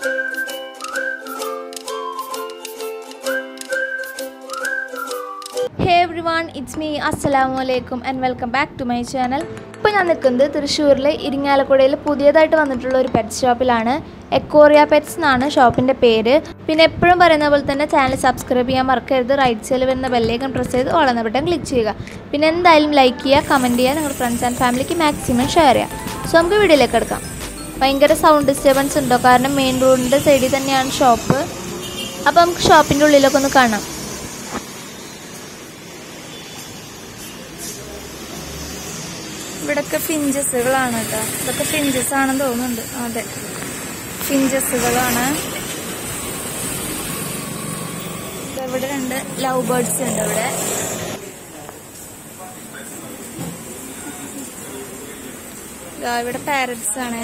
Hey everyone it's me അസ്സലാമു അലൈക്കും and welcome back to my channel ഇപ്പോൾ ഞാൻ നിൽക്കുന്നത് തൃശ്ശൂരിലെ ഇരിങ്ങാലക്കുടയിൽ പുതിയതായിട്ട് വന്നിട്ടുള്ള ഒരു പെറ്റ് ഷോപ്പിലാണ് എക്കോറിയ പെറ്റ്സ് എന്നാണ് ഷോപ്പിൻ്റെ പേര് പിന്നെ എപ്പോഴും പറയുന്ന പോലെ തന്നെ ചാനൽ സബ്സ്ക്രൈബ് ചെയ്യാൻ മറക്കരുത് റൈറ്റ് സൈഡിൽ വരുന്ന ബെല്ലേക്കൻ പ്രസ് ചെയ്ത് ഓളെന്ന ബട്ടൺ ക്ലിക്ക് ചെയ്യുക പിന്നെ എന്തായാലും ലൈക്ക് ചെയ്യുക കമൻറ്റ് ചെയ്യുക നിങ്ങളുടെ ഫ്രണ്ട്സ് ആൻഡ് ഫാമിലിക്ക് മാക്സിമം ഷെയർ ചെയ്യുക സോ നമുക്ക് വീഡിയോയിലേക്ക് എടുക്കാം ഭയങ്കര സൗണ്ട് ഡിസ്റ്റർബൻസ് ഉണ്ടോ കാരണം മെയിൻ റോഡിൻ്റെ സൈഡിൽ തന്നെയാണ് ഷോപ്പ് അപ്പോൾ നമുക്ക് ഷോപ്പിൻ്റെ ഉള്ളിലൊക്കെ ഒന്ന് കാണാം ഇവിടൊക്കെ ഫിഞ്ചസുകളാണ് കേട്ടോ ഇതൊക്കെ ഫിഞ്ചസ് ആണെന്ന് തോന്നുന്നുണ്ട് അതെ ഫിഞ്ചസുകളാണ് ഇവിടെ രണ്ട് ലവ് ബേർഡ്സ് ഉണ്ട് ഇവിടെ ദാ ഇവിടെ പാരറ്റ്സ് ആണ്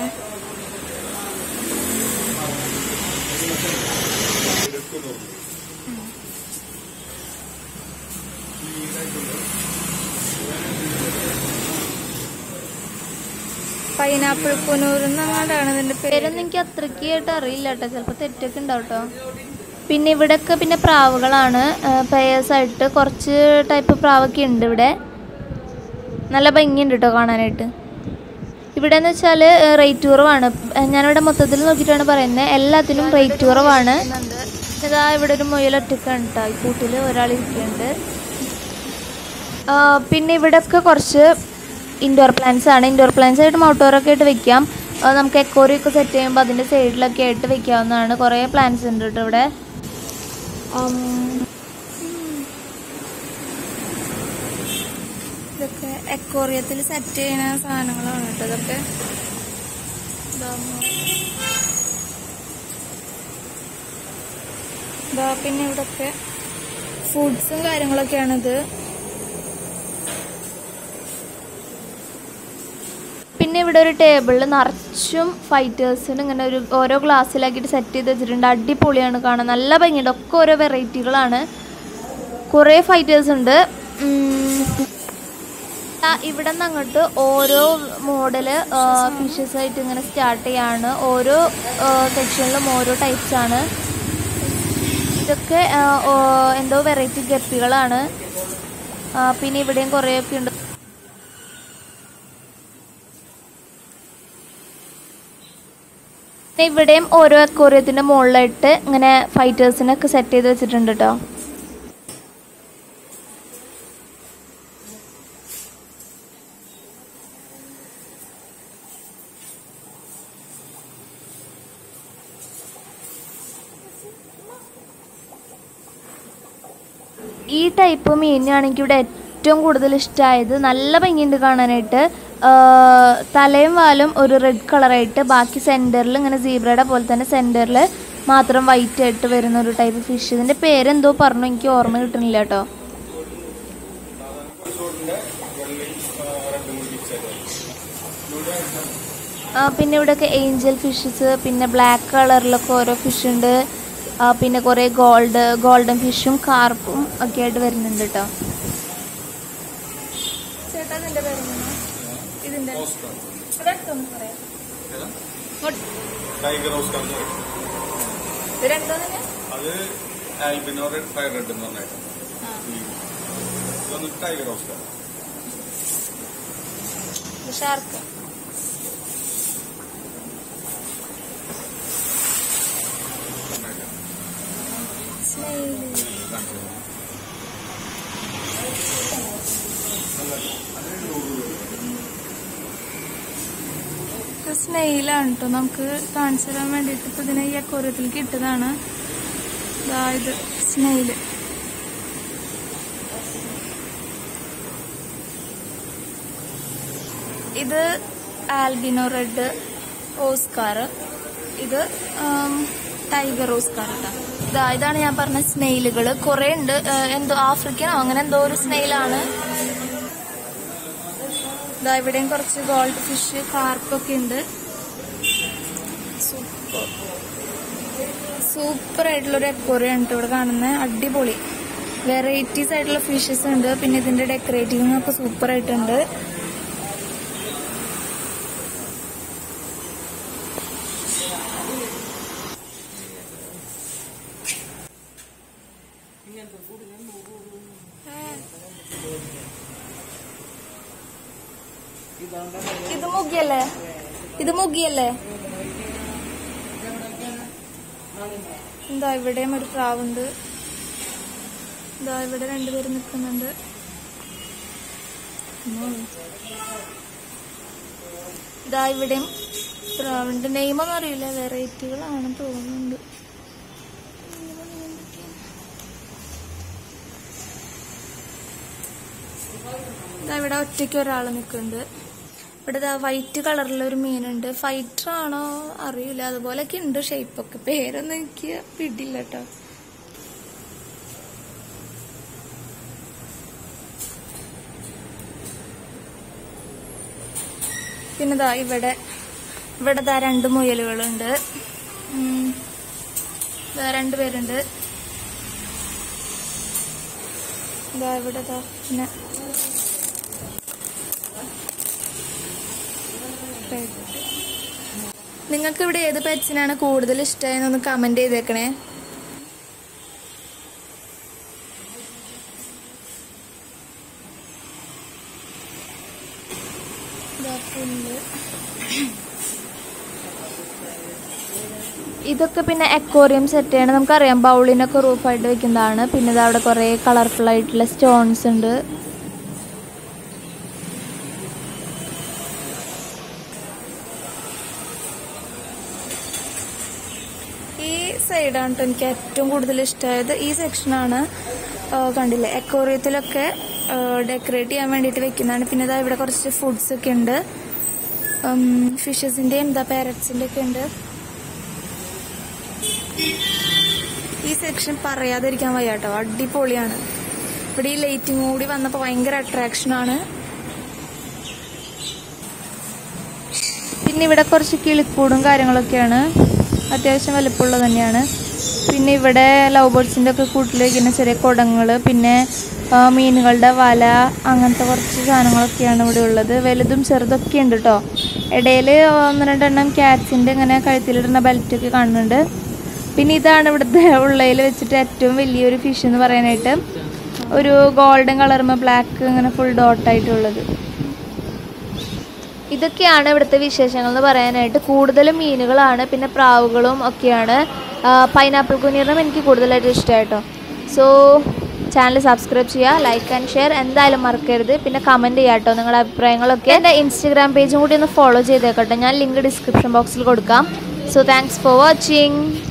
പൈനാപ്പിൾ പുനൂർ എന്നങ്ങാണ്ടാണ് ഇതിന്റെ പേരൊന്നും എനിക്ക് അത്രയ്ക്ക് ആയിട്ട് അറിയില്ല കേട്ടോ ചിലപ്പോൾ തെറ്റൊക്കെ ഉണ്ടാവും കേട്ടോ പിന്നെ ഇവിടെയൊക്കെ പിന്നെ പ്രാവുകളാണ് പെയേഴ്സ് ആയിട്ട് കുറച്ച് ടൈപ്പ് പ്രാവൊക്കെ ഉണ്ട് ഇവിടെ നല്ല ഭംഗിയുണ്ട് കേട്ടോ കാണാനായിട്ട് ഇവിടെ എന്ന് വെച്ചാൽ റേറ്റ് കുറവാണ് ഏഹ് ഞാനിവിടെ മൊത്തത്തിൽ നോക്കിയിട്ടാണ് പറയുന്നത് എല്ലാത്തിനും റേറ്റ് കുറവാണ് ഇതാ ഇവിടെ ഒരു മുയൽ ഒറ്റക്കാണ് കേട്ടോ ഈ കൂട്ടിൽ ഒരാൾ ഇരിക്കുന്നുണ്ട് ആ, പിന്നെ ഇവിടെയൊക്കെ കുറച്ച് ഇൻഡോർ പ്ലാന്റ്സ് ആണ് ഇൻഡോർ പ്ലാന്റ്സ് ആയിട്ട് ഔട്ട്ഡോറൊക്കെ ആയിട്ട് വെക്കാം ആ, നമുക്ക് എക്കോറി ഒക്കെ സെറ്റ് ചെയ്യുമ്പോൾ അതിൻ്റെ സൈഡിലൊക്കെ ആയിട്ട് വെക്കാവുന്നതാണ് കുറേ പ്ലാന്റ്സ് ഉണ്ട് കേട്ടോ ഇവിടെ ഉം. ഇതൊക്കെ എക്കോറിയത്തിൽ സെറ്റ് ചെയ്യുന്ന സാധനങ്ങളാണ് കേട്ടോ ഇതൊക്കെ ഇതാ ഇതാ പിന്നെ ഇവിടൊക്കെ ഫുഡ്സും കാര്യങ്ങളൊക്കെയാണിത് പിന്നെ ഇവിടെ ഒരു ടേബിളിൽ നിറച്ചും ഫൈറ്റേഴ്സിന് ഇങ്ങനെ ഒരു ഓരോ ഗ്ലാസ്സിലാക്കിയിട്ട് സെറ്റ് ചെയ്ത് വെച്ചിട്ടുണ്ട് അടിപൊളിയാണ് കാണാൻ നല്ല ഭംഗിയുണ്ട് ഒക്കെ ഓരോ വെറൈറ്റികളാണ് കുറേ ഫൈറ്റേഴ്സ് ഉണ്ട് ഉം. ആ, ഇവിടെ നിന്ന് അങ്ങോട്ട് ഓരോ മോഡല് ഫിഷസ് ആയിട്ട് ഇങ്ങനെ സ്റ്റാർട്ട് ചെയ്യാണ് ഓരോ സെക്ഷനിലും ഓരോ ടൈപ്സ് ആണ് ഇതൊക്കെ ആ, ഓ, എന്തോ വെറൈറ്റി ഗപ്പികളാണ് ആ, പിന്നെ ഇവിടെയും കുറേയൊക്കെ ഉണ്ട് പിന്നെ ഇവിടെയും ഓരോ അക്വോറിയത്തിന്റെ മുകളിലായിട്ട് ഇങ്ങനെ ഫൈറ്റേഴ്സിനൊക്കെ സെറ്റ് ചെയ്ത് വെച്ചിട്ടുണ്ട് കേട്ടോ ഈ ടൈപ്പ് മീനാണ് എനിക്ക് ഇവിടെ ഏറ്റവും കൂടുതൽ ഇഷ്ടമായത് നല്ല ഭംഗിയുണ്ട് കാണാനായിട്ട് ആ, തലയും വാലും ഒരു റെഡ് കളറായിട്ട് ബാക്കി സെൻറ്ററിൽ ഇങ്ങനെ സീബ്രയുടെ പോലെ തന്നെ സെൻറ്ററിൽ മാത്രം വൈറ്റ് ആയിട്ട് വരുന്ന ഒരു ടൈപ്പ് ഫിഷ് ഇതിൻ്റെ പേരെന്തോ പറഞ്ഞു എനിക്ക് ഓർമ്മ കിട്ടുന്നില്ല കേട്ടോ ആ, പിന്നെ ഇവിടെയൊക്കെ ഏഞ്ചൽ ഫിഷസ് പിന്നെ ബ്ലാക്ക് കളറിലൊക്കെ ഓരോ ഫിഷ് ഉണ്ട് ആ, പിന്നെ കുറേ ഗോൾഡ് ഗോൾഡൻ ഫിഷും കാർപ്പും ഒക്കെ ആയിട്ട് വരുന്നുണ്ട് കേട്ടോ ചേട്ടാ നിന്റെ പേര് ഇതിന്റെ ടൈഗർ ഓസ്കാർ എന്ന് പറയും. ഇത് രണ്ടോ തന്നെ അത് ആൽബിനോ റെഡ് ഫയർ റെഡ് എന്ന് പറഞ്ഞേക്കാം ഇതൊന്ന് ടൈഗർ ഓസ്കാർ ഷാർക്ക് സ്നെയിലാണ് കേട്ടോ നമുക്ക് കാണിച്ചു തരാൻ വേണ്ടിയിട്ട് ഇപ്പൊ ഇതിനെ ഈ അക്കോറിയത്തിൽ കിട്ടതാണ് ദാ ഇത് സ്നെയില് ഇത് ആൽബിനോ റെഡ് ഓസ്കാർ ഇത് ആം, ടൈഗർ ഓസ്കാർ കേട്ടോ ഇതാ ഇതാണ് ഞാൻ പറഞ്ഞ സ്നെയിലുകൾ കുറെ ഉണ്ട് ആ, എന്തോ ആഫ്രിക്കനോ അങ്ങനെ എന്തോ ഒരു സ്നെയിലാണ് ഇതാ ഇവിടെയും കുറച്ച് ഗോൾഡ് ഫിഷ് കാർപ്പൊക്കെ ഉണ്ട് സൂപ്പർ സൂപ്പർ ആയിട്ടുള്ള ഒരു അക്വറിയാണ് കേട്ടോ ഇവിടെ കാണുന്നത് അടിപൊളി വെറൈറ്റീസ് ആയിട്ടുള്ള ഫിഷസ് ഉണ്ട് പിന്നെ ഇതിന്റെ ഡെക്കറേറ്റിംഗ് ഒക്കെ സൂപ്പർ ആയിട്ടുണ്ട് മുഗിയല്ലേ ഇത് മുഗിയല്ലേ എന്താ ഇവിടെയും ഒരു പ്രാവുണ്ട് ഇതാ ഇവിടെ രണ്ടുപേര് നിൽക്കുന്നുണ്ട് ഇതാ ഇവിടെയും പ്രാവുണ്ട് നെയ്മൊന്നും അറിയില്ല വെറൈറ്റികളാണെന്ന് തോന്നുന്നുണ്ട് ഇതാ ഇവിടെ ഒറ്റയ്ക്ക് ഒരാൾ നിൽക്കുന്നുണ്ട് ഇവിടെ ഇതാ വൈറ്റ് കളറിലുള്ള ഒരു മീനുണ്ട് ഫൈറ്റർ ആണോ അറിയില്ല അതുപോലൊക്കെ ഉണ്ട് ഷേപ്പൊക്കെ പേരൊന്നും എനിക്ക് പിടിയില്ല കേട്ടോ പിന്നെ ദാ ഇവിടെ ഇവിടെ ദാ രണ്ട് മുയലുകളുണ്ട് ഉം. ദാ രണ്ട് പേരുണ്ട് ദാ ഇവിടെ ദാ പിന്നെ നിങ്ങൾക്ക് ഇവിടെ ഏത് പെറ്റ്സിനാണ് കൂടുതൽ ഇഷ്ടമായെന്നൊന്ന് കമന്റ് ചെയ്തേക്കണേ ദാ പുല്ല്. ഇതൊക്കെ പിന്നെ അക്വോറിയം സെറ്റ് ചെയ്യണം നമുക്കറിയാം ബൗളിനൊക്കെ റൂഫായിട്ട് വെക്കുന്നതാണ് പിന്നെ ഇത് അവിടെ കുറേ കളർഫുൾ ആയിട്ടുള്ള സ്റ്റോൺസ് ഉണ്ട് ഈ സൈഡാണ് കേട്ടോ എനിക്ക് ഏറ്റവും കൂടുതൽ ഇഷ്ടമായത് ഈ സെക്ഷനാണ് കണ്ടില്ലേ അക്വോറിയത്തിലൊക്കെ ഡെക്കറേറ്റ് ചെയ്യാൻ വേണ്ടിയിട്ട് വെക്കുന്നതാണ് പിന്നെ ഇതാ ഇവിടെ കുറച്ച് ഫുഡ്സ് ഒക്കെ ഉണ്ട് ഫിഷസിന്റെയും എന്താ പാരറ്റ്സിന്റെ ഒക്കെ ഉണ്ട് ഈ സെക്ഷൻ പറയാതിരിക്കാൻ വയ്യ കേട്ടോ അടിപൊളിയാണ് ഇവിടെ ഈ ലൈറ്റിംഗ് കൂടി വന്നപ്പോൾ ഭയങ്കര അട്രാക്ഷൻ ആണ് പിന്നെ ഇവിടെ കുറച്ച് കിളിക്കൂടും കാര്യങ്ങളൊക്കെയാണ് അത്യാവശ്യം വലുപ്പമുള്ളത് തന്നെയാണ് പിന്നെ ഇവിടെ ലവ് ബേർഡ്സിൻ്റെ ഒക്കെ കൂട്ടിൽ വയ്ക്കുന്ന ചെറിയ കുടങ്ങൾ പിന്നെ ആ, മീനുകളുടെ വല അങ്ങനത്തെ കുറച്ച് സാധനങ്ങളൊക്കെയാണ് ഇവിടെ ഉള്ളത് വലുതും ചെറുതൊക്കെ ഉണ്ട് കേട്ടോ ഇടയിൽ ഒന്ന് രണ്ടെണ്ണം ക്യാറ്റ്സിൻ്റെ ഇങ്ങനെ കഴുത്തിലിടുന്ന ബെൽറ്റൊക്കെ കാണുന്നുണ്ട് പിന്നെ ഇതാണ് ഇവിടുത്തെ ഉള്ളതിൽ വെച്ചിട്ട് ഏറ്റവും വലിയൊരു ഫിഷ് എന്ന് പറയാനായിട്ട് ഒരു ഗോൾഡൻ കളറുമ്പോൾ ബ്ലാക്ക് ഇങ്ങനെ ഫുൾ ഡോട്ടായിട്ടുള്ളത് ഇതൊക്കെയാണ് ഇവിടുത്തെ വിശേഷങ്ങൾ എന്ന് പറയാനായിട്ട് കൂടുതലും മീനുകളാണ് പിന്നെ പ്രാവുകളും ഒക്കെയാണ് പൈനാപ്പിൾ കുഞ്ഞിനും എനിക്ക് കൂടുതലായിട്ട് ഇഷ്ടമായിട്ടോ സോ ചാനൽ സബ്സ്ക്രൈബ് ചെയ്യുക ലൈക്ക് ആൻഡ് ഷെയർ എന്തായാലും മറക്കരുത് പിന്നെ കമൻറ്റ് ചെയ്യുക കേട്ടോ നിങ്ങളുടെ അഭിപ്രായങ്ങളൊക്കെ എൻ്റെ ഇൻസ്റ്റഗ്രാം പേജും കൂടി ഒന്ന് ഫോളോ ചെയ്തേക്കട്ടെ ഞാൻ ലിങ്ക് ഡിസ്ക്രിപ്ഷൻ ബോക്സിൽ കൊടുക്കാം സോ താങ്ക്സ് ഫോർ വാച്ചിങ്